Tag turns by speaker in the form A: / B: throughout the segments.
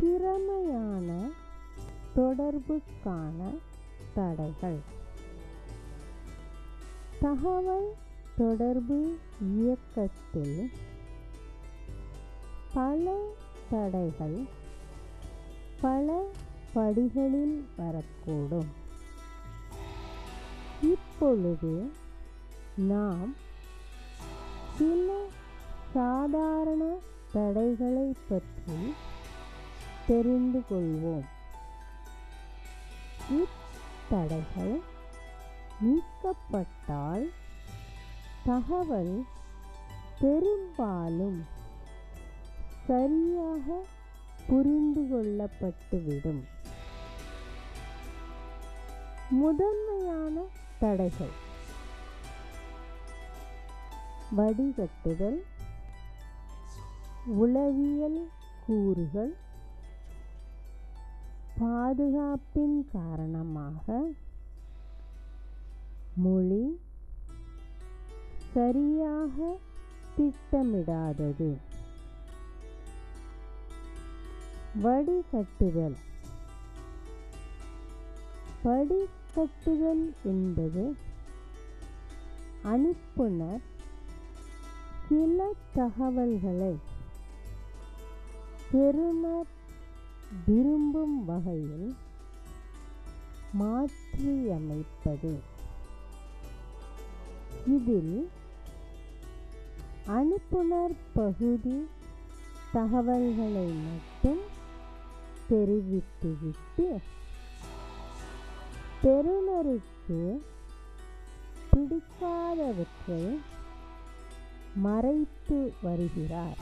A: திறமையான தொடர்புக்கான தடைகள் தகவல் தொடர்பு இயக்கத்தில் பல தடைகள் பல படிகளில் வரக்கூடும் இப்பொழுது நாம் சில சாதாரண தடைகளை பற்றி தெரிந்து கொள்வோம் இத்தடைகள் நீக்கப்பட்டால் தகவல் பெரும்பாலும் சரியாக புரிந்து கொள்ளப்பட்டுவிடும் முதன்மையான தடைகள் வடிகட்டுதல் உளவியல் கூறுகள் பாதுகாப்பின் காரணமாக மொழி சரியாக திட்டமிடாதது வடிகட்டுதல் வடிகட்டுதல் என்பது அனுப்புனர் சில தகவல்களை பெறுநர் விரும்பும் வகையில் மாற்றியமைப்பது இதில் அனுப்புனர் பகுதி தகவல்களை மட்டும் தெரிவித்துவிட்டு பெறுநருக்கு பிடிக்காதவற்றை மறைத்து வருகிறார்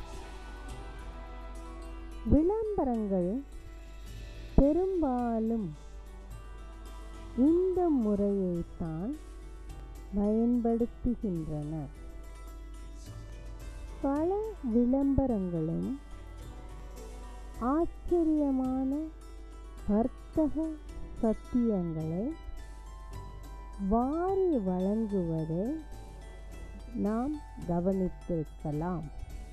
A: விளம்பரங்கள் பெரும்பாலும் இந்த முறையைத்தான் பயன்படுத்துகின்றன பல விளம்பரங்களும் ஆச்சரியமான வர்த்தக சத்தியங்களை வாரி வழங்குவதை நாம் கவனித்திருக்கலாம்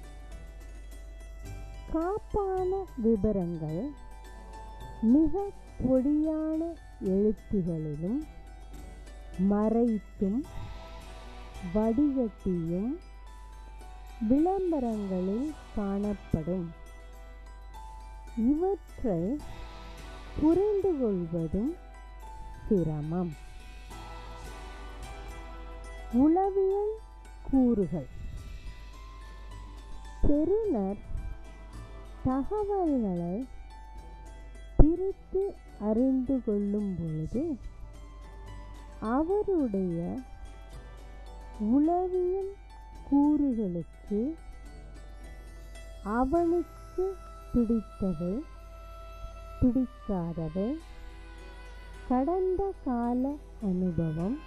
A: காப்பான விவரங்கள் மிக பொடியான எழுத்துகளிலும் மறைத்தும் வடிகட்டியும் விளம்பரங்களில் காணப்படும் இவற்றை புரிந்து கொள்வதும் சிரமம் உளவியல் கூறுகள் பெறுநர் தகவல்களை பிரித்து அறிந்து கொள்ளும் பொழுது அவருடைய உளவியல் கூறுகளுக்கு அவனுக்கு பிடித்தவை பிடிக்காதவை கடந்த கால அனுபவம்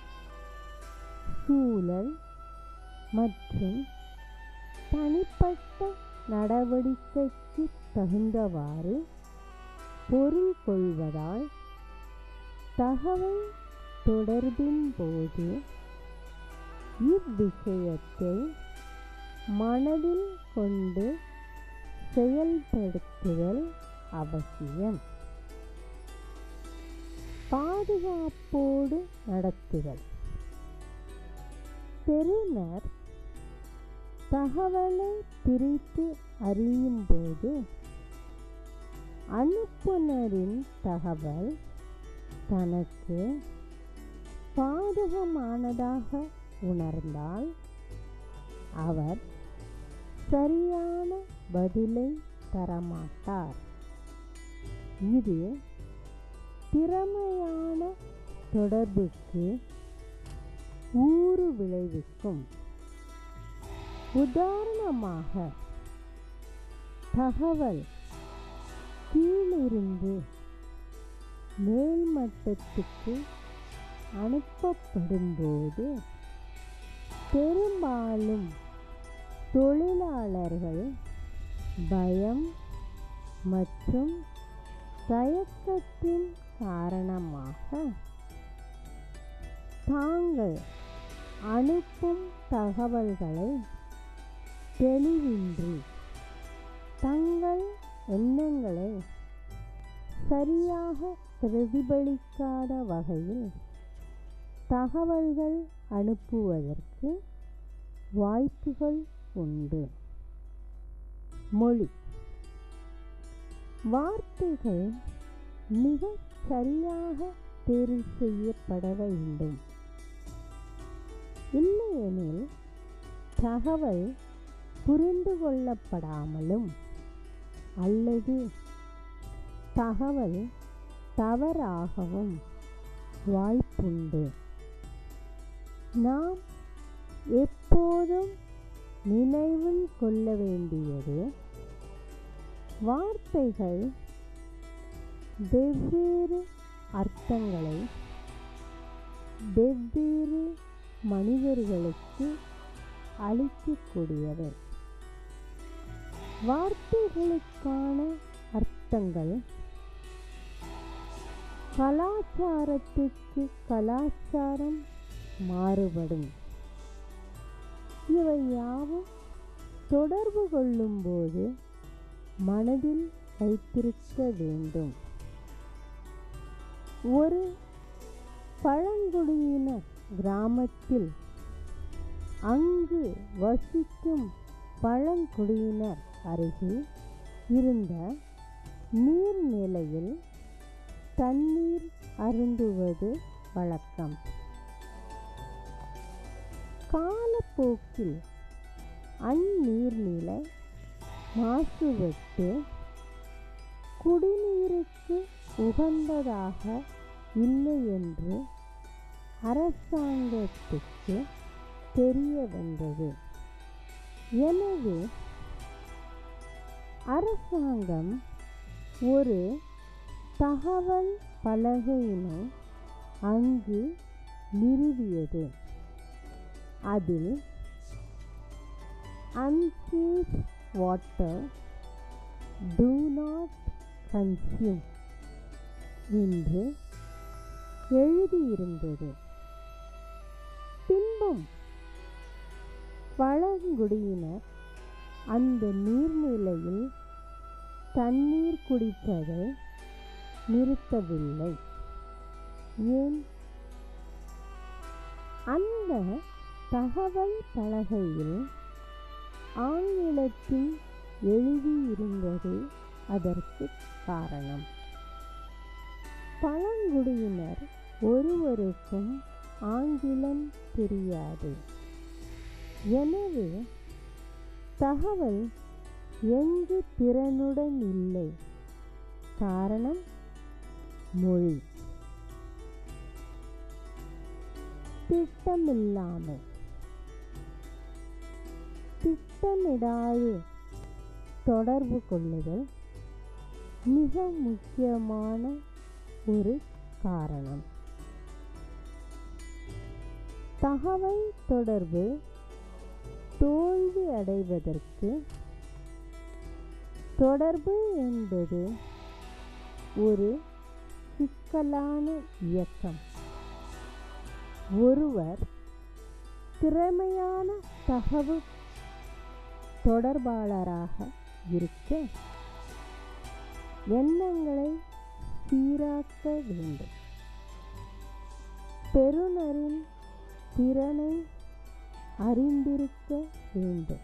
A: சூழல் மற்றும் தனிப்பட்ட நடவடிக்கைக்கு தகுந்தவாறு பொருள் கொள்வதால் தகவல் தொடர்பின் போது இவ்விஷயத்தை மனதில் கொண்டு செயல்படுத்துதல் அவசியம் பாதுகாப்போடு நடத்துதல் பெறுநர் தகவலை பிரித்து அறியும் போது அனுப்புனரின் தகவல் தனக்கு பாதகமானதாக உணர்ந்தால் அவர் சரியான பதிலை தரமாட்டார் இது திறமையான தொடர்புக்கு ஊறு விளைவிக்கும் உதாரணமாக தகவல் கீழிருந்து மேல்மட்டத்துக்கு அனுப்பப்படும்போது பெரும்பாலும் தொழிலாளர்கள் பயம் மற்றும் தயக்கத்தின் காரணமாக தாங்கள் அனுப்பும் தகவல்களை தெளிவின்றி தங்கள் எண்ணங்களை சரியாக பிரதிபலிக்காத வகையில் தகவல்கள் அனுப்புவதற்கு வாய்ப்புகள் உண்டு மொழி வார்த்தைகள் மிக சரியாக தேர்வு செய்யப்பட வேண்டும் இல்லையெனில் தகவல் புரிந்து கொள்ளப்படாமலும் அல்லது தகவல் தவறாகவும் வாய்ப்புண்டு நாம் எப்போதும் நினைவில் கொள்ள வேண்டியது வார்த்தைகள் வெவ்வேறு அர்த்தங்களை வெவ்வேறு மனிதர்களுக்கு அளிக்கக்கூடியவை வார்த்தைகளுக்கான அர்த்தங்கள் கலாச்சாரத்துக்கு கலாச்சாரம் மாறுபடும் இவை யாவும் தொடர்பு கொள்ளும்போது மனதில் வைத்திருக்க வேண்டும் ஒரு பழங்குடியின கிராமத்தில் அங்கு வசிக்கும் பழங்குடியினர் அருகில் இருந்த நீர்நிலையில் தண்ணீர் அருந்துவது வழக்கம் காலப்போக்கில் அந்நீர்நிலை மாசுபட்டு குடிநீருக்கு உகந்ததாக இல்லை என்று அரசாங்கத்துக்கு தெரிய வந்தது எனவே அரசாங்கம் ஒரு தகவல் பலகையினை அங்கு நிறுவியது அதில் unsafe water do not consume என்று எழுதியிருந்தது பின்பும் பழங்குடியினர் அந்த நீர்நிலையில் தண்ணீர் குடிப்பதை நிறுத்தவில்லை ஏன் அந்த தகவல் பலகையில் ஆங்கிலத்தில் எழுதியிருந்தது அதற்கு காரணம் பழங்குடியினர் ஒருவருக்கும் ஆங்கிலம் தெரியாது எனவே தகவல் எங்கு திறனுடன் இல்லை காரணம் மொழி திட்டமில்லாமை திட்டமிடாது தொடர்பு கொள்ளுதல் மிக முக்கியமான ஒரு காரணம் தகவல் தொடர்பு தோல்வி அடைவதற்கு தொடர்பு என்பது ஒரு சிக்கலான இயக்கம் ஒருவர் திறமையான தகவல் தொடர்பாளராக இருக்க எண்ணங்களை சீராக்க வேண்டும் பெறுநரின் திறனை அறிந்திருக்க வேண்டும்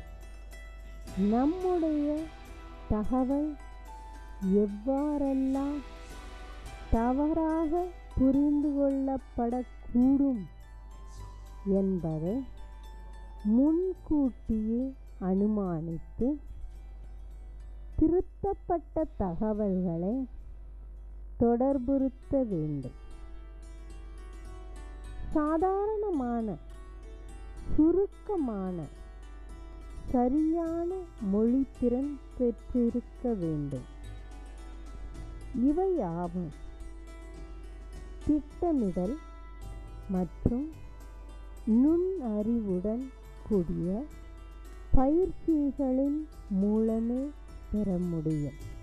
A: நம்முடைய தகவல் எவ்வாறெல்லாம் தவறாக புரிந்து கொள்ளப்படக்கூடும் என்பதை முன்கூட்டியே அனுமானித்து திருத்தப்பட்ட தகவல்களை தொடர்புறுத்த வேண்டும் சாதாரணமான சுருக்கமான சரியான மொழித்திறன் பெற்றிருக்க வேண்டும் இவையாவும் திட்டமிடல் மற்றும் நுண்ணறிவுடன் கூடிய பயிற்சிகளின் மூலமே பெற முடியும்